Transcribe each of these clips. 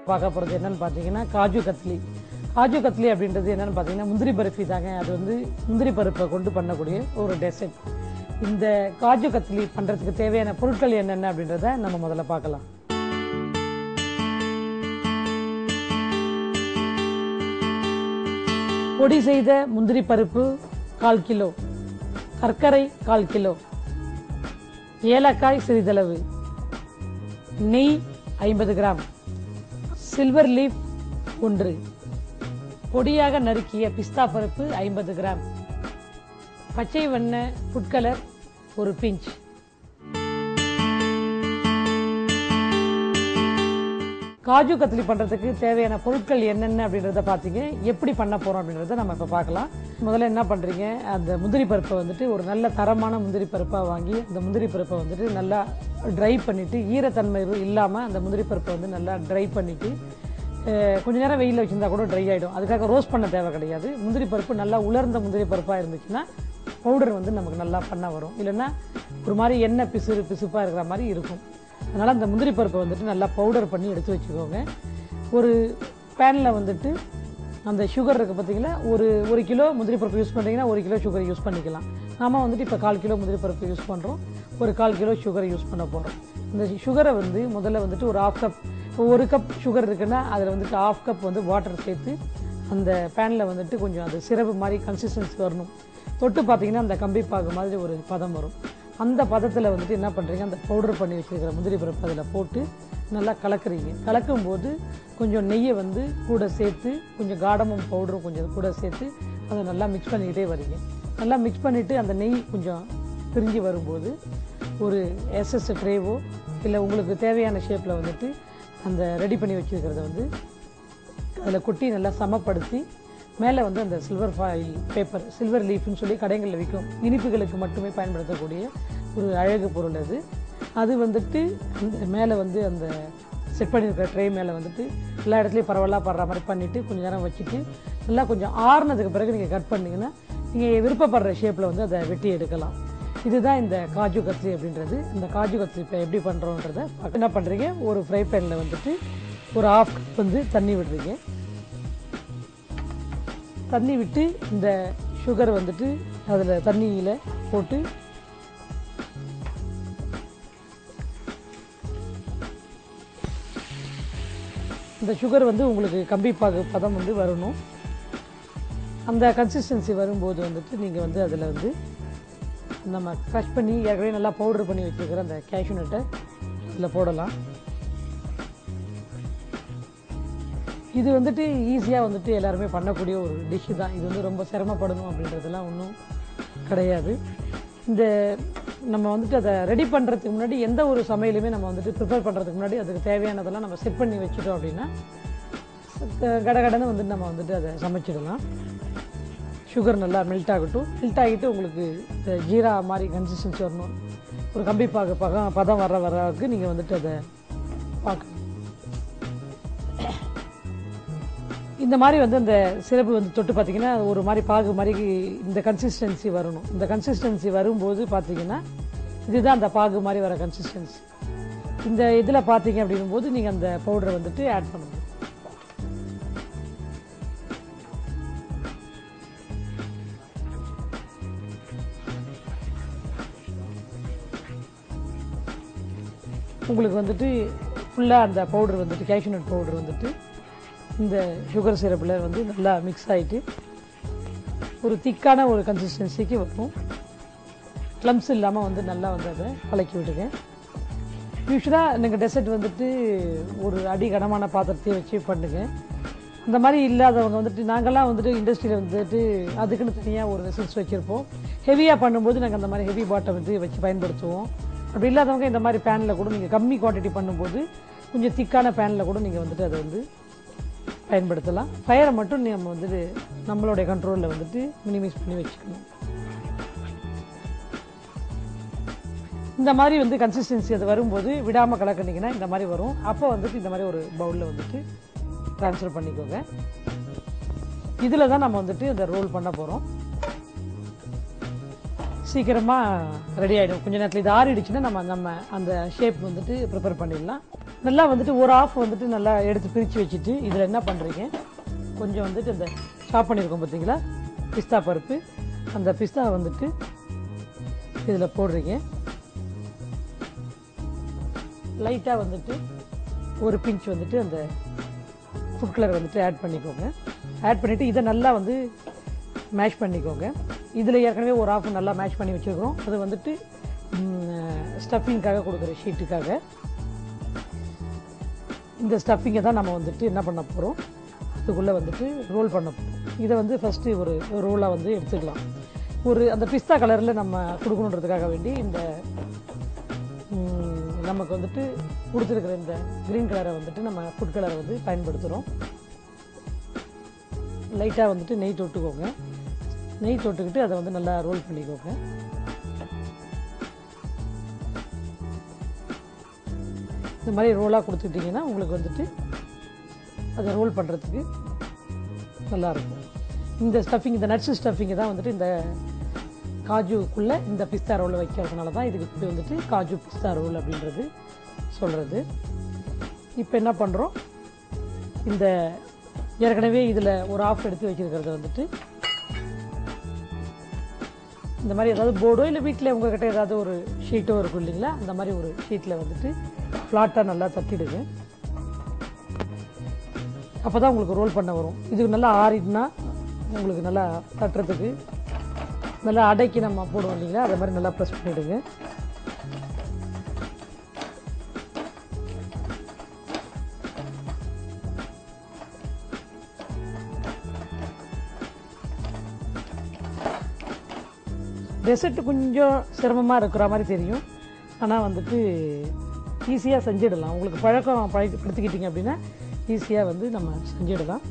பார்க்க போகிறது என்னன்னு பார்த்தீங்கன்னா காஜு கத்லி காஜு கத்லி அப்படின்றது என்னன்னு பார்த்தீங்கன்னா முந்திரி பருஃபி தாங்க அது வந்து முந்திரி பருப்பை கொண்டு பண்ணக்கூடிய ஒரு டெசர்ட் இந்த காஜு கத்லி பண்ணுறதுக்கு தேவையான பொருட்கள் என்னென்ன அப்படின்றத நம்ம முதல்ல பார்க்கலாம் பொடி செய்த முந்திரி பருப்பு கால் கிலோ சர்க்கரை கால் கிலோ ஏலக்காய் சிறிதளவு நெய் ஐம்பது கிராம் சில்வர் லீஃப் ஒன்று பொடியாக நறுக்கிய பிஸ்தா பருப்பு ஐம்பது கிராம் பச்சை வண்ண ஃபுட் கலர் ஒரு பிஞ்ச் காஜு கத்லி பண்றதுக்கு தேவையான பொருட்கள் என்னென்ன அப்படின்றத பார்த்தீங்க எப்படி பண்ண போறோம் அப்படின்றத நம்ம இப்போ பார்க்கலாம் முதல்ல என்ன பண்றீங்க அந்த முந்திரி பருப்பை வந்துட்டு ஒரு நல்ல தரமான முந்திரி பருப்பா வாங்கி அந்த முந்திரி பருப்பை வந்துட்டு நல்லா ட்ரை பண்ணிட்டு ஈரத்தன்மை இல்லாம அந்த முந்திரி பருப்பை வந்து நல்லா ட்ரை பண்ணிட்டு அஹ், கொஞ்ச நேரம் வெயிலில் வச்சிருந்தா கூட ட்ரை ஆயிடும் அதுக்காக ரோஸ்ட் பண்ண தேவை கிடையாது முந்திரி பருப்பு நல்லா உலர்ந்த முந்திரி பருப்பா இருந்துச்சுன்னா பவுடர் வந்து நமக்கு நல்லா பண்ண வரும் இல்லைன்னா ஒரு மாதிரி எண்ணெய் பிசு பிசுப்பா இருக்கிற மாதிரி இருக்கும் அதனால் அந்த முந்திரி பருப்பை வந்துட்டு நல்லா பவுடர் பண்ணி எடுத்து வச்சுக்கோங்க ஒரு பேனில் வந்துட்டு அந்த சுகர் இருக்குது பார்த்தீங்களா ஒரு ஒரு கிலோ முந்திரி பருப்பு யூஸ் பண்ணுறீங்கன்னா ஒரு கிலோ சுகர் யூஸ் பண்ணிக்கலாம் நாம வந்துட்டு இப்போ கால் கிலோ முந்திரி பருப்பு யூஸ் பண்ணுறோம் ஒரு கால் கிலோ சுகரை யூஸ் பண்ண போகிறோம் இந்த சுகரை வந்து முதல்ல வந்துட்டு ஒரு ஆஃப் கப் ஒரு கப் சுகர் இருக்குன்னா அதில் வந்துட்டு ஆஃப் கப் வந்து வாட்டர் சேர்த்து அந்த பேனில் வந்துட்டு கொஞ்சம் அது சிரப்பு மாதிரி கன்சிஸ்டன்சி வரணும் தொட்டு பார்த்தீங்கன்னா அந்த கம்பி பாகு மாதிரி ஒரு பதம் வரும் அந்த பதத்தில் வந்துட்டு என்ன பண்ணுறீங்க அந்த பவுடர் பண்ணி வச்சிருக்கிற முந்திரி பருப்பு அதில் போட்டு நல்லா கலக்குறீங்க கலக்கும் போது கொஞ்சம் நெய்யை வந்து கூட சேர்த்து கொஞ்சம் காடமும் பவுடரும் கொஞ்சம் கூட சேர்த்து அதை நல்லா மிக்ஸ் பண்ணிக்கிட்டே வரீங்க நல்லா மிக்ஸ் பண்ணிவிட்டு அந்த நெய் கொஞ்சம் பிரிஞ்சு வரும்போது ஒரு எஸ்எஸ் ட்ரேவோ இல்லை உங்களுக்கு தேவையான ஷேப்பில் வந்துட்டு அந்த ரெடி பண்ணி வச்சிருக்கிறத வந்து அதில் கொட்டி நல்லா சமப்படுத்தி மேலே வந்து அந்த சில்வர் ஃபாயில் பேப்பர் சில்வர் லீஃப்னு சொல்லி கடைகளில் விற்கும் இனிப்புகளுக்கு மட்டுமே பயன்படுத்தக்கூடிய ஒரு அழகு பொருள் அது அது வந்துட்டு அந்த மேலே வந்து அந்த செட் பண்ணியிருக்கிற ட்ரே மேலே வந்துட்டு எல்லா இடத்துலையும் பரவலாக படுற மாதிரி பண்ணிவிட்டு கொஞ்சம் நேரம் வச்சுட்டு நல்லா கொஞ்சம் ஆறுனதுக்கு பிறகு நீங்கள் கட் பண்ணிங்கன்னா நீங்கள் விருப்பப்படுற ஷேப்பில் வந்து அதை வெட்டி எடுக்கலாம் இதுதான் இந்த காஜு கத்லி அப்படின்றது இந்த காஜு கத்லி இப்போ எப்படி பண்ணுறோன்றத என்ன பண்ணுறீங்க ஒரு ஃப்ரை பேனில் வந்துட்டு ஒரு ஆஃப் கப் வந்து தண்ணி விடுறீங்க தண்ணி விட்டு இந்த சுகர் வந்துட்டு அதில் தண்ணியில் போட்டு இந்த சுகர் வந்து உங்களுக்கு கம்பி பாகு பதம் வந்து வரணும் அந்த கன்சிஸ்டன்சி வரும்போது வந்துட்டு நீங்கள் வந்து அதில் வந்து நம்ம க்ரஷ் பண்ணி ஏற்கனவே நல்லா பவுடர் பண்ணி வச்சுருக்கிற அந்த கேஷ்யூ நட்டை இதில் போடலாம் இது வந்துட்டு ஈஸியாக வந்துட்டு எல்லாருமே பண்ணக்கூடிய ஒரு டிஷ்ஷு தான் இது வந்து ரொம்ப சிரமப்படணும் அப்படின்றதெல்லாம் ஒன்றும் கிடையாது இந்த நம்ம வந்துட்டு அதை ரெடி பண்ணுறதுக்கு முன்னாடி எந்த ஒரு சமையலுமே நம்ம வந்துட்டு ப்ரிப்பேர் பண்ணுறதுக்கு முன்னாடி அதுக்கு தேவையானதெல்லாம் நம்ம செட் பண்ணி வச்சுட்டோம் அப்படின்னா கடகடன்னு வந்துட்டு நம்ம வந்துட்டு அதை சமைச்சிடலாம் சுகர் நல்லா மெல்ட் ஆகட்டும் மெல்ட் ஆகிட்டு உங்களுக்கு இந்த ஜீரா மாதிரி கன்சிஸ்டன்சி வரணும் ஒரு கம்பி பாகு பகம் பதம் வர வரக்கு நீங்கள் வந்துட்டு அதை பார்க்கணும் இந்த மாதிரி வந்து அந்த சிறப்பு வந்து தொட்டு பார்த்தீங்கன்னா ஒரு மாதிரி பாகு மாதிரி இந்த கன்சிஸ்டன்சி வரணும் இந்த கன்சிஸ்டன்சி வரும்போது பார்த்தீங்கன்னா இதுதான் அந்த பாகு மாதிரி வர கன்சிஸ்டன்சி இந்த இதில் பார்த்தீங்க அப்படின்னும் போது நீங்கள் அந்த பவுடரை வந்துட்டு ஆட் பண்ணணும் உங்களுக்கு வந்துட்டு ஃபுல்லாக அந்த பவுடர் வந்துட்டு கேஷ்யூநட் பவுடர் வந்துட்டு இந்த சுகர் சிரப்பில் வந்து நல்லா மிக்ஸ் ஆகிட்டு ஒரு திக்கான ஒரு கன்சிஸ்டன்சிக்கு வரும் க்ளம்ஸ் இல்லாமல் வந்து நல்லா வந்து அதை கலக்கி விடுங்க யூஸ்வலாக நீங்கள் டெசர்ட் வந்துட்டு ஒரு அடி கனமான பாத்திரத்தையே வச்சு பண்ணுங்க அந்த மாதிரி இல்லாதவங்க வந்துட்டு நாங்கள்லாம் வந்துட்டு இண்டஸ்ட்ரியில் வந்துட்டு அதுக்குன்னு தனியாக ஒரு வெசல்ஸ் வச்சுருப்போம் ஹெவியாக பண்ணும்போது நாங்கள் அந்த மாதிரி ஹெவி பாட்டை வந்து வச்சு பயன்படுத்துவோம் அப்படி இல்லாதவங்க இந்த மாதிரி பேனில் கூட நீங்கள் கம்மி குவான்டிட்டி பண்ணும்போது கொஞ்சம் திக்கான பேனில் கூட நீங்கள் வந்துட்டு அதை வந்து பயன்படுத்தலாம் ஃபயரை மட்டும் நம்ம வந்துட்டு நம்மளுடைய கண்ட்ரோலில் வந்துட்டு மினிமைஸ் பண்ணி வச்சுக்கணும் இந்த மாதிரி வந்து கன்சிஸ்டன்சி அது வரும்போது விடாமல் கலக்குனீங்கன்னா இந்த மாதிரி வரும் அப்போ வந்துட்டு இந்த மாதிரி ஒரு பவுலில் வந்துட்டு ட்ரான்ஸ்ஃபர் பண்ணிக்கோங்க இதில் தான் நம்ம வந்துட்டு இந்த ரோல் பண்ண போகிறோம் சீக்கிரமாக ரெடி ஆகிடும் கொஞ்ச நேரத்தில் இது ஆறிடுச்சுன்னா நம்ம நம்ம அந்த ஷேப் வந்துட்டு ப்ரிப்பேர் பண்ணிடலாம் நல்லா வந்துட்டு ஒரு ஆஃப் வந்துட்டு நல்லா எடுத்து பிரித்து வச்சுட்டு இதில் என்ன பண்ணுறீங்க கொஞ்சம் வந்துட்டு இந்த சாப் பண்ணியிருக்கோம் பார்த்தீங்களா பிஸ்தா பருப்பு அந்த பிஸ்தா வந்துட்டு இதில் போடுறீங்க லைட்டாக வந்துட்டு ஒரு பிஞ்ச் வந்துட்டு அந்த ஃபுட் கலர் வந்துட்டு ஆட் பண்ணிக்கோங்க ஆட் பண்ணிவிட்டு இதை நல்லா வந்து மேஷ் பண்ணிக்கோங்க இதில் ஏற்கனவே ஒரு ஆஃப் நல்லா மேஷ் பண்ணி வச்சுருக்கிறோம் அது வந்துட்டு ஸ்டஃபிங்காக கொடுக்குற ஷீட்டுக்காக இந்த ஸ்டஃபிங்கை தான் நம்ம வந்துட்டு என்ன பண்ண போகிறோம் அதுக்குள்ளே வந்துட்டு ரோல் பண்ண போகிறோம் இதை வந்து ஃபஸ்ட்டு ஒரு ரோலாக வந்து எடுத்துக்கலாம் ஒரு அந்த பிஸ்தா கலரில் நம்ம கொடுக்கணுன்றதுக்காக வேண்டி இந்த ம், நமக்கு வந்துட்டு கொடுத்துருக்கிற இந்த க்ரீன் கலரை வந்துட்டு நம்ம ஃபுட் கலரை வந்து பயன்படுத்துகிறோம் லைட்டாக வந்துட்டு நெய் தொட்டுக்கோங்க நெய் தொட்டுக்கிட்டு அதை வந்து நல்லா ரோல் பண்ணிக்கோங்க இந்த மாதிரி ரோலாக கொடுத்துட்டிங்கன்னா உங்களுக்கு வந்துட்டு அதை ரோல் பண்ணுறதுக்கு நல்லாயிருக்கும் இந்த ஸ்டஃபிங் இந்த நட்ஸ் ஸ்டஃபிங்கை தான் வந்துட்டு இந்த காஜுக்குள்ளே இந்த பிஸ்தா ரோலை வைக்கிறதுனால தான் இதுக்கு இப்படி வந்துட்டு காஜு பிஸ்தா ரோல் அப்படின்றது சொல்கிறது இப்போ என்ன பண்ணுறோம் இந்த ஏற்கனவே இதில் ஒரு ஆஃப் எடுத்து வச்சிருக்கிறத வந்துட்டு இந்த மாதிரி ஏதாவது போர்டோ இல்லை வீட்டில் உங்ககிட்ட ஏதாவது ஒரு ஷீட்டோ இருக்கும் இல்லைங்களா அந்த மாதிரி ஒரு ஷீட்டில் வந்துட்டு ஃப்ளாட்டாக நல்லா தட்டிடுங்க அப்போ தான் உங்களுக்கு ரோல் பண்ண வரும் இது நல்லா ஆறிடுனா உங்களுக்கு நல்லா தட்டுறதுக்கு நல்லா அடைக்கி நம்ம போடுவோம் இல்லைங்களா அதை மாதிரி நல்லா ப்ரெஸ் பண்ணிவிடுங்க டெசர்ட் கொஞ்சம் சிரமமாக இருக்கிற மாதிரி தெரியும் ஆனால் வந்துட்டு ஈஸியாக செஞ்சிடலாம் உங்களுக்கு பழக்கம் பழக்கப்படுத்திக்கிட்டீங்க அப்படின்னா ஈஸியாக வந்து நம்ம செஞ்சிடலாம்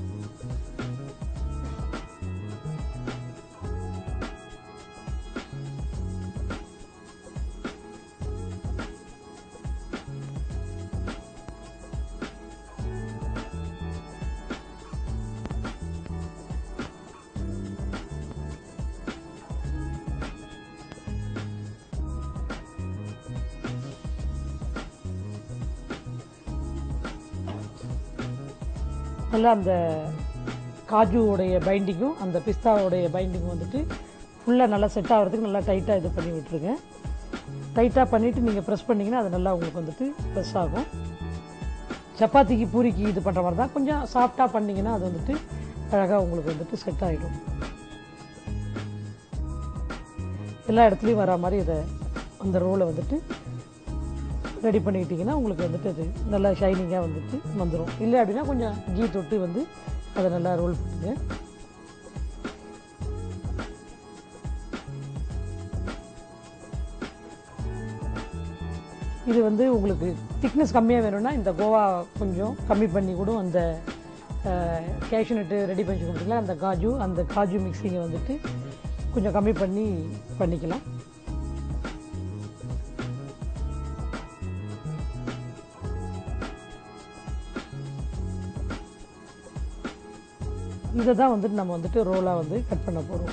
நல்லா அந்த காஜுவோடைய பைண்டிங்கும் அந்த பிஸ்தாவோடைய பைண்டிங்கும் வந்துட்டு ஃபுல்லாக நல்லா செட் ஆகிறதுக்கு நல்லா டைட்டாக இது பண்ணி விட்டுருங்க டைட்டாக பண்ணிவிட்டு நீங்கள் ப்ரெஸ் பண்ணிங்கன்னா அது நல்லா உங்களுக்கு வந்துட்டு ப்ரெஸ் ஆகும் சப்பாத்திக்கு பூரிக்கு இது பண்ணுற மாதிரி தான் கொஞ்சம் சாஃப்டாக பண்ணிங்கன்னா அது வந்துட்டு அழகாக உங்களுக்கு வந்துட்டு செட் ஆகிடும் எல்லா இடத்துலையும் வரா மாதிரி இதை அந்த ரோலை வந்துட்டு ரெடி பண்ணிக்கிட்டிங்கன்னா உங்களுக்கு வந்துட்டு அது நல்லா ஷைனிங்காக வந்துட்டு வந்துடும் இல்லை அப்படின்னா கொஞ்சம் கீ தொட்டு வந்து அதை நல்லா ரோல் பண்ணுங்க இது வந்து உங்களுக்கு திக்னஸ் கம்மியாக வேணும்னா இந்த கோவா கொஞ்சம் கம்மி பண்ணி கூட அந்த கேஷ்யூ நட்டு ரெடி பண்ணி கொடுத்தீங்களா அந்த காஜு அந்த காஜு மிக்சிங்கை வந்துட்டு கொஞ்சம் கம்மி பண்ணி பண்ணிக்கலாம் இதை தான் வந்துட்டு நம்ம வந்துட்டு ரோலாக வந்து கட் பண்ண போகிறோம்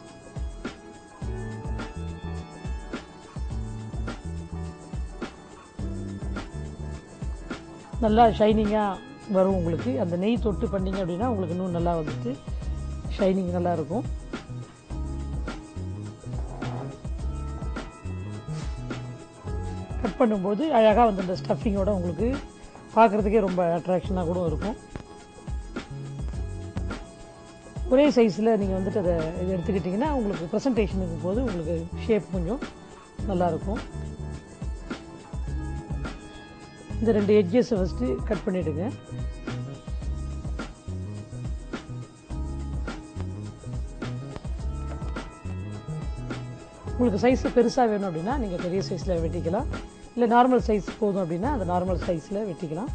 நல்லா ஷைனிங்காக வரும் உங்களுக்கு அந்த நெய் தொட்டு பண்ணீங்க அப்படின்னா உங்களுக்கு இன்னும் நல்லா வந்துட்டு ஷைனிங் நல்லா இருக்கும் கட் பண்ணும்போது அழகாக வந்து அந்த ஸ்டஃபிங்கோட உங்களுக்கு பார்க்குறதுக்கே ரொம்ப அட்ராக்ஷனாக கூட இருக்கும் ஒரே சைஸில் நீங்கள் வந்துட்டு அதை இது எடுத்துக்கிட்டிங்கன்னா உங்களுக்கு ப்ரெசன்டேஷனுக்கு போது உங்களுக்கு ஷேப் கொஞ்சம் நல்லாயிருக்கும் இந்த ரெண்டு எட்ஜஸை ஃபஸ்ட்டு கட் பண்ணிவிடுங்க உங்களுக்கு சைஸ் பெருசாக வேணும் அப்படின்னா நீங்கள் பெரிய சைஸில் வெட்டிக்கலாம் இல்லை நார்மல் சைஸ் போதும் அப்படின்னா அந்த நார்மல் சைஸில் வெட்டிக்கலாம்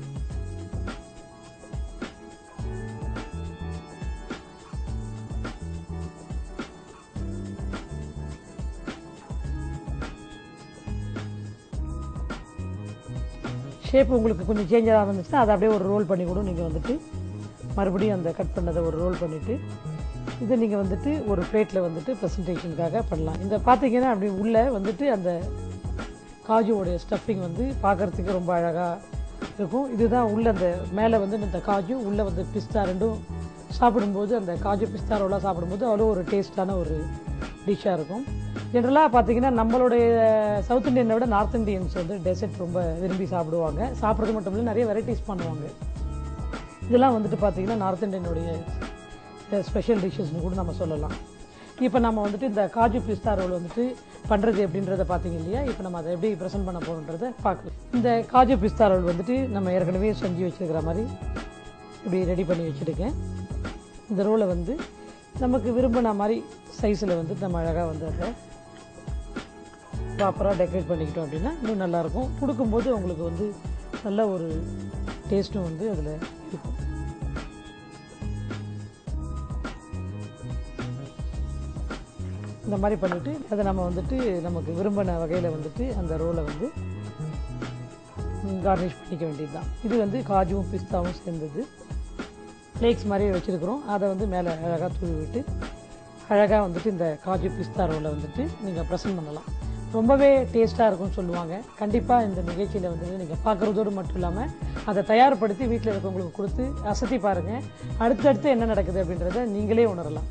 ஷேப் உங்களுக்கு கொஞ்சம் சேஞ்சாக இருந்துச்சுன்னா அதை அப்படியே ஒரு ரோல் பண்ணி கூட நீங்கள் வந்துட்டு மறுபடியும் அந்த கட் பண்ணதை ஒரு ரோல் பண்ணிவிட்டு இதை நீங்கள் வந்துட்டு ஒரு பிளேட்டில் வந்துட்டு ப்ரெசன்டேஷனுக்காக பண்ணலாம் இந்த பார்த்தீங்கன்னா அப்படி உள்ளே வந்துட்டு அந்த காஜுவோடைய ஸ்டஃபிங் வந்து பார்க்குறதுக்கு ரொம்ப அழகாக இருக்கும் இதுதான் உள்ள அந்த மேலே வந்து இந்த காஜு உள்ளே வந்து பிஸ்தா ரெண்டும் சாப்பிடும்போது அந்த காஜு பிஸ்தா ரோலாக சாப்பிடும்போது அவ்வளோ ஒரு டேஸ்டான ஒரு டிஷ்ஷாக இருக்கும் ஜென்ரலாக பார்த்தீங்கன்னா நம்மளுடைய சவுத் இந்தியனை விட நார்த் இந்தியன்ஸ் வந்து டெசர்ட் ரொம்ப விரும்பி சாப்பிடுவாங்க சாப்பிட்றது மட்டும் இல்லை நிறைய வெரைட்டிஸ் பண்ணுவாங்க இதெல்லாம் வந்துட்டு பார்த்தீங்கன்னா நார்த் இந்தியனுடைய ஸ்பெஷல் டிஷ்ஷஸ்னு கூட நம்ம சொல்லலாம் இப்போ நம்ம வந்துட்டு இந்த காஜு பிஸ்தா ரோல் வந்துட்டு பண்ணுறது எப்படின்றத பார்த்தீங்க இல்லையா இப்போ நம்ம அதை எப்படி ப்ரெசென்ட் பண்ண போகிறோன்றத பார்க்கலாம் இந்த காஜு பிஸ்தா ரோல் வந்துட்டு நம்ம ஏற்கனவே செஞ்சு வச்சுருக்கிற மாதிரி இப்படி ரெடி பண்ணி வச்சுருக்கேன் இந்த ரோலை வந்து நமக்கு விரும்பின மாதிரி சைஸில் வந்து நம்ம அழகாக வந்து அதை ப்ராப்பராக டெக்கரேட் பண்ணிக்கிட்டோம் அப்படின்னா இன்னும் நல்லாயிருக்கும் கொடுக்கும்போது உங்களுக்கு வந்து நல்ல ஒரு டேஸ்ட்டும் வந்து அதில் இருக்கும் இந்த மாதிரி பண்ணிவிட்டு அதை நம்ம வந்துட்டு நமக்கு விரும்பின வகையில் வந்துட்டு அந்த ரோலை வந்து கார்னிஷ் பண்ணிக்க வேண்டியது தான் இது வந்து காஜுவும் பிஸ்தாவும் சேர்ந்தது ஃப்ளேக்ஸ் மாதிரி வச்சுருக்குறோம் அதை வந்து மேலே அழகாக தூவி விட்டு அழகாக வந்துட்டு இந்த காஜு பிஸ்தா ரோலை வந்துட்டு நீங்கள் ப்ரெசென்ட் பண்ணலாம் ரொம்பவே டேஸ்ட்டாக இருக்கும்னு சொல்லுவாங்க கண்டிப்பாக இந்த நிகழ்ச்சியில் வந்து நீங்கள் பார்க்குறதோடு மட்டும் இல்லாமல் அதை தயார்படுத்தி வீட்டில் இருக்கவங்களுக்கு கொடுத்து அசத்தி பாருங்கள் அடுத்தடுத்து என்ன நடக்குது அப்படின்றத நீங்களே உணரலாம்